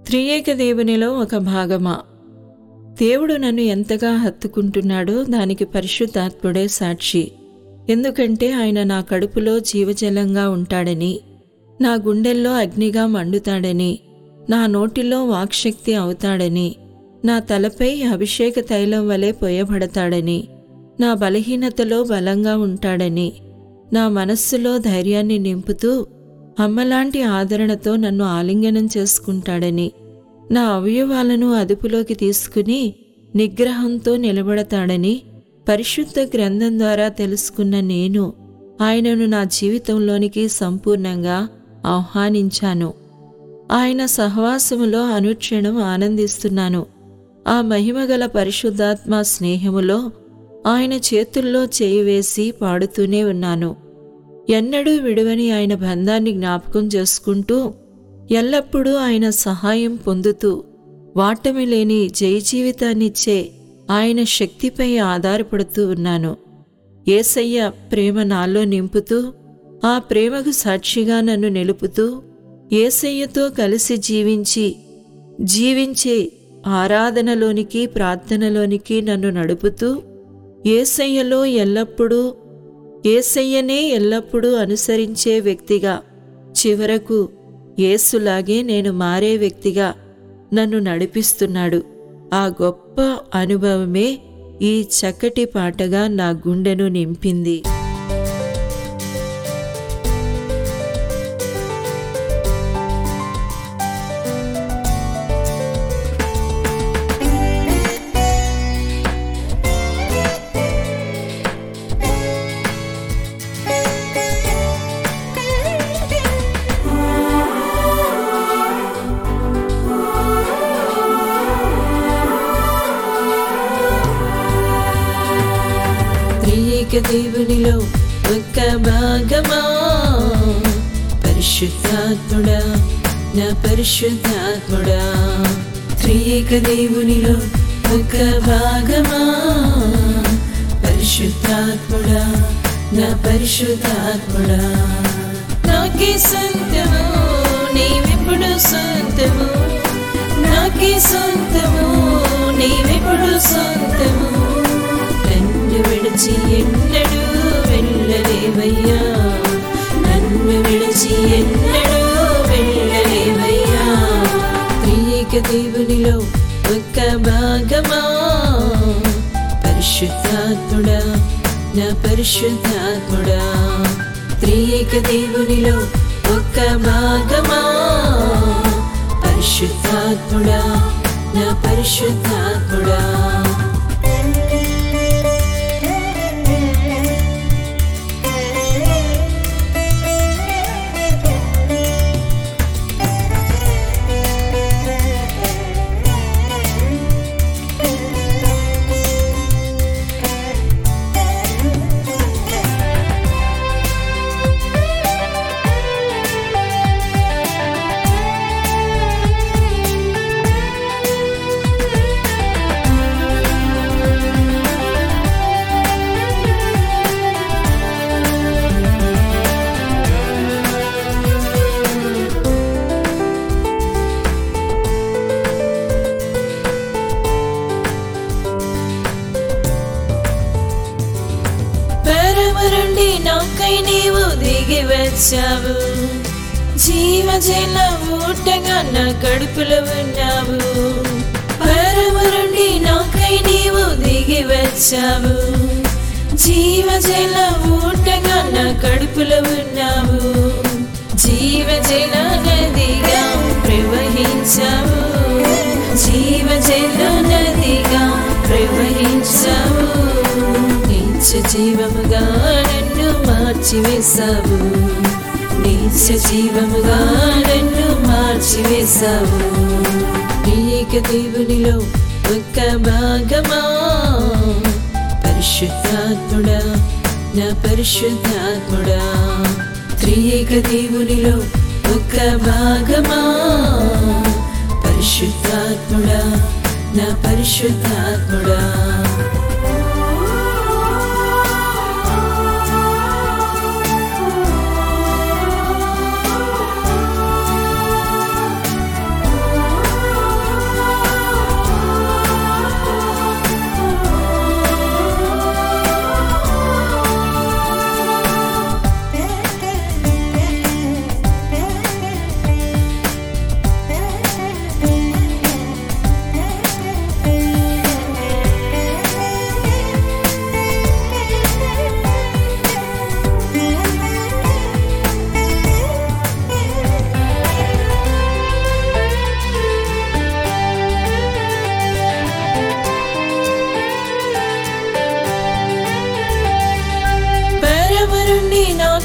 త్రియేక దేవునిలో ఒక భాగమా దేవుడు నన్ను ఎంతగా హత్తుకుంటున్నాడో దానికి పరిశుద్ధాత్ముడే సాక్షి ఎందుకంటే ఆయన నా కడుపులో జీవజలంగా ఉంటాడని నా గుండెల్లో అగ్నిగా మండుతాడని నా నోటిలో వాక్శక్తి అవుతాడని నా తలపై అభిషేక తైలం వలె పోయబడతాడని నా బలహీనతలో బలంగా ఉంటాడని నా మనస్సులో ధైర్యాన్ని నింపుతూ అమ్మలాంటి ఆదరణతో నన్ను ఆలింగనం చేసుకుంటాడని నా అవయవాలను అదుపులోకి తీసుకుని నిగ్రహంతో నిలబడతాడని పరిశుద్ధ గ్రంథం ద్వారా తెలుసుకున్న నేను ఆయనను నా జీవితంలోనికి సంపూర్ణంగా ఆహ్వానించాను ఆయన సహవాసములో అనుక్షణం ఆనందిస్తున్నాను ఆ మహిమగల పరిశుద్ధాత్మ స్నేహములో ఆయన చేతుల్లో చేయి వేసి పాడుతూనే ఉన్నాను ఎన్నడూ విడువని ఆయన బంధాన్ని జ్ఞాపకం చేసుకుంటూ ఎల్లప్పుడూ ఆయన సహాయం పొందుతూ వాటమి లేని జయ జీవితాన్నిచ్చే ఆయన శక్తిపై ఆధారపడుతూ ఉన్నాను ఏసయ్య ప్రేమ నాలో నింపుతూ ఆ ప్రేమకు సాక్షిగా నన్ను నిలుపుతూ ఏసయ్యతో కలిసి జీవించి జీవించే ఆరాధనలోనికి ప్రార్థనలోనికి నన్ను నడుపుతూ ఏసయ్యలో ఎల్లప్పుడూ ఏసయ్యనే ఎల్లప్పుడూ అనుసరించే వ్యక్తిగా చివరకు ఏసులాగే నేను మారే వ్యక్తిగా నన్ను నడిపిస్తున్నాడు ఆ గొప్ప అనుభవమే ఈ చక్కటి పాటగా నా గుండెను నింపింది త్రియేక దేవునిలో ఒక్క భాగమా పరిశుద్ధాత్ముడా నా పరిశుద్ధాత్ముడా త్రియేక దేవునిలో ఒక్క భాగమా పరిశుద్ధాత్ముడా నా పరిశుద్ధాత్ముడా నాకే సొంతము నీవెప్పుడు సొంతము నాకే సొంతము నీవెప్పుడు సొంతము నన్ను విడిచి ఎన్నడూ వెళ్ళలేవయ్యా నన్ను విడిచి ఎన్నడూ వెళ్ళలేవయ్యా త్రియేక దేవునిలో ఒక్క భాగమా పరిశుద్ధాత్ముడా నా పరిశుద్ధాత్ముడా త్రియేక దేవునిలో ఒక్క భాగమా పరిశుద్ధాత్ముడా నా పరిశుద్ధాత్ముడా పరమరుండి నాకై నీవు దిగి వచ్చావు జీవజల ఊటగా నా కడుపులో ఉన్నావు పరమరుండి నాకై నీవు దిగి వచ్చావు జీవజల ఊటగా నా కడుపులో ఉన్నావు జీవజల నదిగా ప్రవహించావు జీవజల నదిగా ప్రవహించావు నీచ జీవముగా నన్ను మార్చివేశావు నీచ జీవముగా నన్ను మార్చివేశావు నీక దేవునిలో ఒక్క భాగమా పరిశుద్ధాత్ముడా నా పరిశుద్ధాత్ముడా త్రియేక దేవునిలో ఒక్క భాగమా పరిశుద్ధాత్ముడా నా పరిశుద్ధాత్ముడా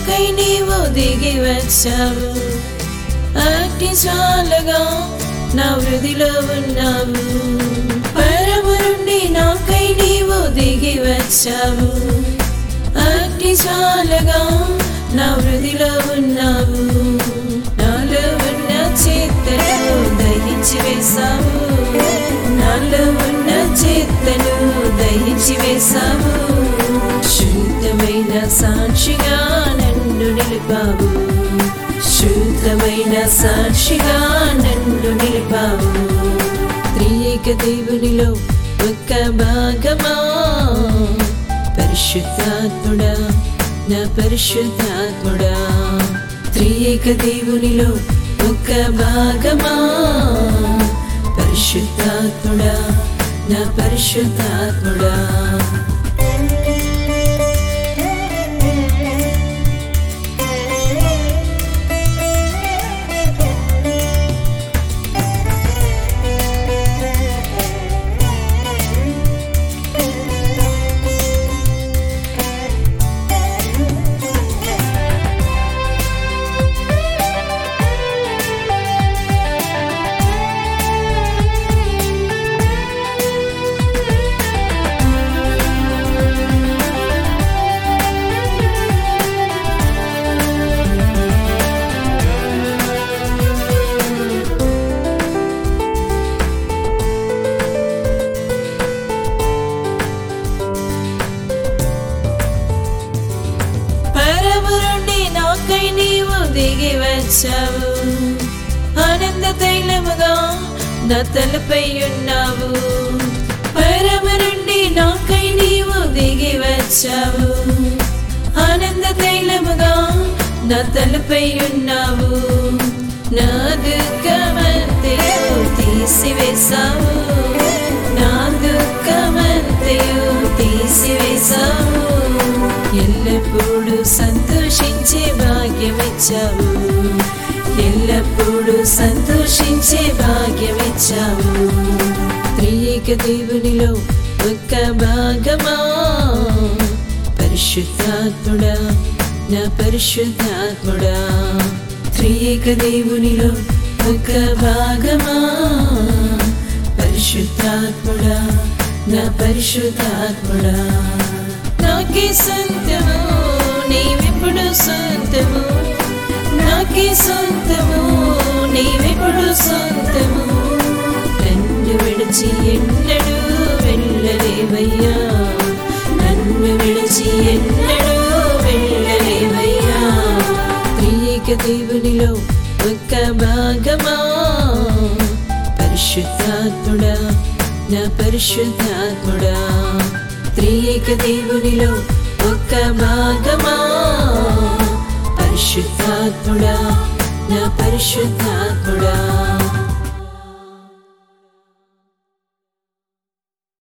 నాకై నీవు దిగి వచ్చావు అగ్ని జ్వాలగా నా వృదిలో ఉన్నావు పరము నుండి నాకై నీవు దిగి వచ్చావు అగ్ని జ్వాలగా నా వృదిలో ఉన్నావు నాలో ఉన్న చేతను దహించి వేశావు నాలో ఉన్న చేతను దహించి వేశావు శుద్ధమైన సాక్షిగా నన్ను నిలిపావు శుద్ధమైన సాక్షిగా నన్ను నిలిపావు త్రియేక దేవునిలో ఒక్క భాగమా పరిశుద్ధాత్ముడా నా పరిశుద్ధాత్ముడా త్రియేక దేవునిలో ఒక్క భాగమా పరిశుద్ధాత్ముడా నా పరిశుద్ధాత్ముడా పరము నుండి నాకై నీవు దిగి వచ్చావు ఆనంద తైలముగా నా తలపై ఉన్నావు పరము నుండి నాకై నీవు దిగి వచ్చావు ఆనంద తైలముగా నా తలపై ఉన్నావు నా దుఃఖమంతయు తీసివేశావు నా దుఃఖమంతయు తీసివేశావు ఎల్లప్పుడూ సంతోషించే భాగ్యమిచ్చావు ఎల్లప్పుడూ సంతోషించే భాగ్యమిచ్చావు త్రియేక దేవునిలో ఒక్క భాగమా పరిశుద్ధాత్ముడా నా పరిశుద్ధాత్ముడా త్రియేక దేవునిలో ఒక్క భాగమా పరిశుద్ధాత్ముడా నా పరిశుద్ధాత్ముడా నాకే సొంతము నీవెప్పుడు సొంతము నాకే సొంతము నీవెప్పుడు సొంతము నన్ను విడిచి ఎన్నడూ వెళ్ళలేవయ్యా నన్ను విడిచి ఎన్నడూ వెళ్ళలేవయ్యా త్రియేక దేవునిలో ఒక్క భాగమా పరిశుద్ధాత్ముడా నా పరిశుద్ధాత్ముడా త్రియేక దేవునిలో ఒక్క భాగమా పరిశుద్ధాత్ముడా నా పరిశుద్ధాత్ముడా